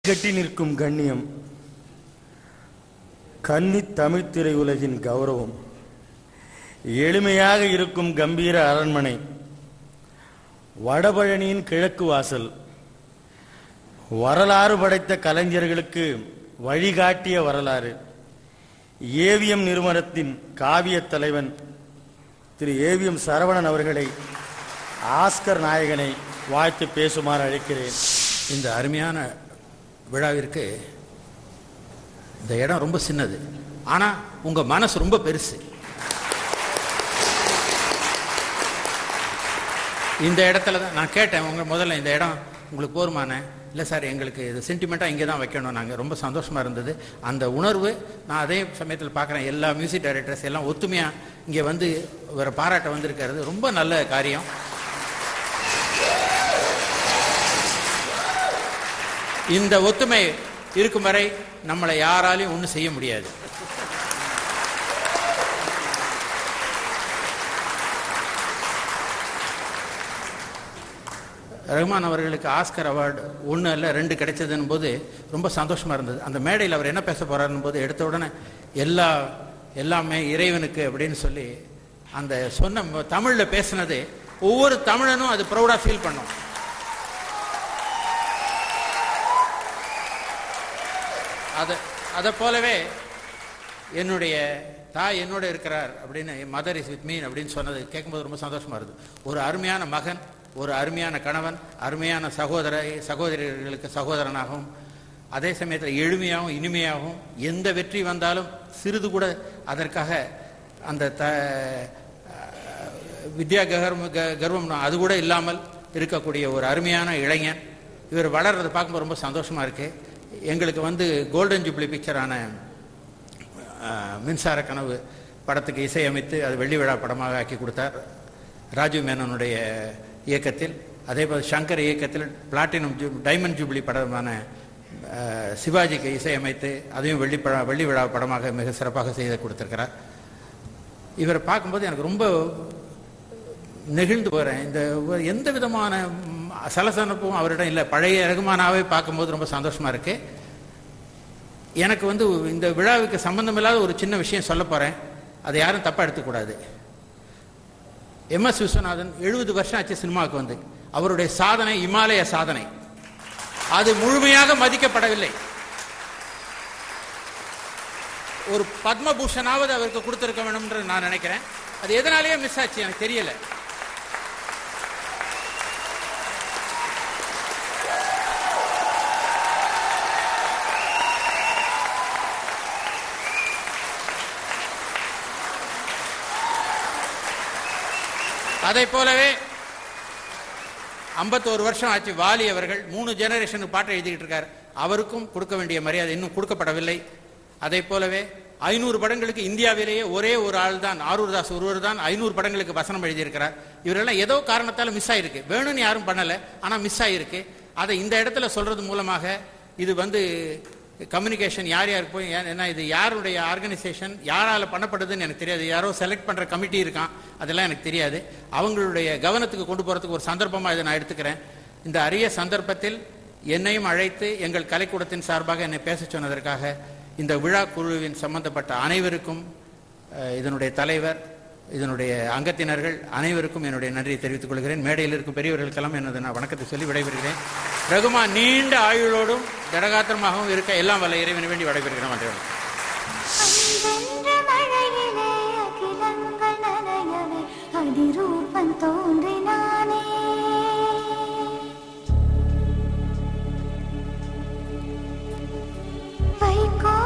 கட்டி நிற்கும் கண்ணியம் கன்னி தமிழ் திரையுலகின் கௌரவம் எளிமையாக இருக்கும் கம்பீர அரண்மனை வடபழனியின் கிழக்கு வாசல் வரலாறு படைத்த கலைஞர்களுக்கு வழிகாட்டிய வரலாறு ஏவிஎம் நிறுவனத்தின் காவிய தலைவன் திரு ஏவிஎம் சரவணன் அவர்களை ஆஸ்கர் நாயகனை வாழ்த்து பேசுமாறு அழைக்கிறேன் இந்த அருமையான விழாவிற்கு இந்த இடம் ரொம்ப சின்னது ஆனா உங்க மனசு ரொம்ப பெருசு இந்த இடத்துல தான் நான் கேட்டேன் உங்க முதல்ல இந்த இடம் உங்களுக்கு போருமான இல்லை சார் எங்களுக்கு இது சென்டிமெண்ட்டாக இங்கே தான் வைக்கணும் நாங்கள் ரொம்ப சந்தோஷமாக இருந்தது அந்த உணர்வு நான் அதே சமயத்தில் பார்க்குறேன் எல்லா மியூசிக் டைரக்டர்ஸ் எல்லாம் ஒத்துமையாக இங்கே வந்து ஒரு பாராட்ட வந்திருக்கிறது ரொம்ப நல்ல காரியம் இந்த ஒத்துமை இருக்கும் வரை நம்மளை யாராலையும் ஒன்றும் செய்ய முடியாது ரஹ்மான் அவர்களுக்கு ஆஸ்கர் அவார்டு ஒன்று இல்லை ரெண்டு கிடைச்சதுன்னு போது ரொம்ப சந்தோஷமா இருந்தது அந்த மேடையில் அவர் என்ன பேச போறாருன்னு போது எடுத்த உடனே எல்லா எல்லாமே இறைவனுக்கு அப்படின்னு சொல்லி அந்த சொன்ன தமிழ்ல பேசினது ஒவ்வொரு தமிழனும் அது ப்ரௌடா ஃபீல் பண்ணும் அதை அதை போலவே என்னுடைய தாய் என்னோட இருக்கிறார் அப்படின்னு மதர் இஸ் வித் மீன் அப்படின்னு சொன்னது கேட்கும்போது ரொம்ப சந்தோஷமா இருந்தது ஒரு அருமையான மகன் ஒரு அருமையான கணவன் அருமையான சகோதர சகோதரிகளுக்கு சகோதரனாகவும் அதே சமயத்தில் எளிமையாகவும் இனிமையாகவும் எந்த வெற்றி வந்தாலும் சிறிது கூட அதற்காக அந்த த வித்யா கர்வம் க- கர்வம் அது கூட இல்லாமல் இருக்கக்கூடிய ஒரு அருமையான இளைஞன் இவர் வளர்றதை பார்க்கும்போது ரொம்ப சந்தோஷமா இருக்கு எங்களுக்கு வந்து கோல்டன் ஜூப்ளி பிக்சரான அஹ், மின்சார கனவு படத்துக்கு இசையமைத்து அது வெள்ளி விழா படமாக ஆக்கி கொடுத்தார் ராஜீவ் மேனனுடைய இயக்கத்தில் அதே போல் சங்கர் இயக்கத்தில் பிளாட்டினம் ஜூ டைமண்ட் ஜூப்ளி படமான அஹ், சிவாஜிக்கு இசையமைத்து அதையும் வெள்ளி பட வெள்ளி விழா படமாக மிக சிறப்பாக செய்து கொடுத்திருக்கிறார் இவரை பார்க்கும்போது எனக்கு ரொம்ப நெகிழ்ந்து போறேன் இந்த ஒரு எந்த விதமான ம், சலசலப்பும் அவரிடம் இல்லை பழைய ரகுமானாவே பார்க்கும்போது ரொம்ப சந்தோஷமா இருக்கு எனக்கு வந்து இந்த விழாவுக்கு சம்பந்தமில்லாத ஒரு சின்ன விஷயம் சொல்ல போறேன் அதை யாரும் தப்பா எடுத்துக்கூடாது எம் எஸ் விஸ்வநாதன் எழுபது வருஷம் ஆச்சு சினிமாவுக்கு வந்து அவருடைய சாதனை இமாலய சாதனை அது முழுமையாக மதிக்கப்படவில்லை ஒரு பத்மபூஷனாவது அவருக்கு கொடுத்திருக்க வேணும்னு நான் நினைக்கிறேன் அது எதனாலேயே மிஸ் ஆச்சு எனக்கு தெரியல அதை போலவே 51 வருஷம் ஆச்சு வாலி அவர்கள் மூணு ஜெனரேஷனுக்கு பாட்டு எழுதிக்கிட்டு இருக்கார் அவருக்கும் கொடுக்க வேண்டிய மரியாதை இன்னும் கொடுக்கப்படவில்லை அதை போலவே ஐநூறு படங்களுக்கு இந்தியாவிலேயே ஒரே ஒரு ஆள் தான் ஆரூர் தாஸ் ஒருவர் தான் ஐநூறு படங்களுக்கு வசனம் எழுதியிருக்கிறார் இவரெல்லாம் ஏதோ காரணத்தால மிஸ் ஆயிருக்கு வேணும்னு யாரும் பண்ணல ஆனா மிஸ் ஆயிருக்கு அதை இந்த இடத்துல சொல்றது மூலமாக இது வந்து கம்யூனிகேஷன் யார் யாருக்கு போய் ஏன் ஏன்னா இது யாருடைய ஆர்கனைசேஷன் யாரால பண்ணப்படுதுன்னு எனக்கு தெரியாது யாரோ செலக்ட் பண்ற கமிட்டி இருக்கான் அதெல்லாம் எனக்கு தெரியாது அவங்களுடைய கவனத்துக்கு கொண்டு போறதுக்கு ஒரு சந்தர்ப்பமா இதை நான் எடுத்துக்கிறேன் இந்த அரிய சந்தர்ப்பத்தில் என்னையும் அழைத்து எங்கள் கலைக்கூடத்தின் சார்பாக என்னை பேச சொன்னதற்காக இந்த விழா குழுவின் சம்பந்தப்பட்ட அனைவருக்கும் அஹ், இதனுடைய தலைவர் இதனுடைய அங்கத்தினர்கள் அனைவருக்கும் என்னுடைய நன்றியை தெரிவித்துக் கொள்கிறேன் மேடையில் இருக்கும் பெரியவர்களுக்கெல்லாம் எனது நான் வணக்கத்தை சொல்லி விடைபெறுகிறேன் ரகுமான் நீண்ட ஆயுளோடும் திடகாத்திரமாகவும் இருக்க எல்லாம் வல்ல இறைவனை வேண்டி விடைபெறுகிறேன் நன்றி வணக்கம். அன்பென்ற மழையிலே அகிலங்கள் நனையவே அதிரூபம் தோன்றினானே வைகோ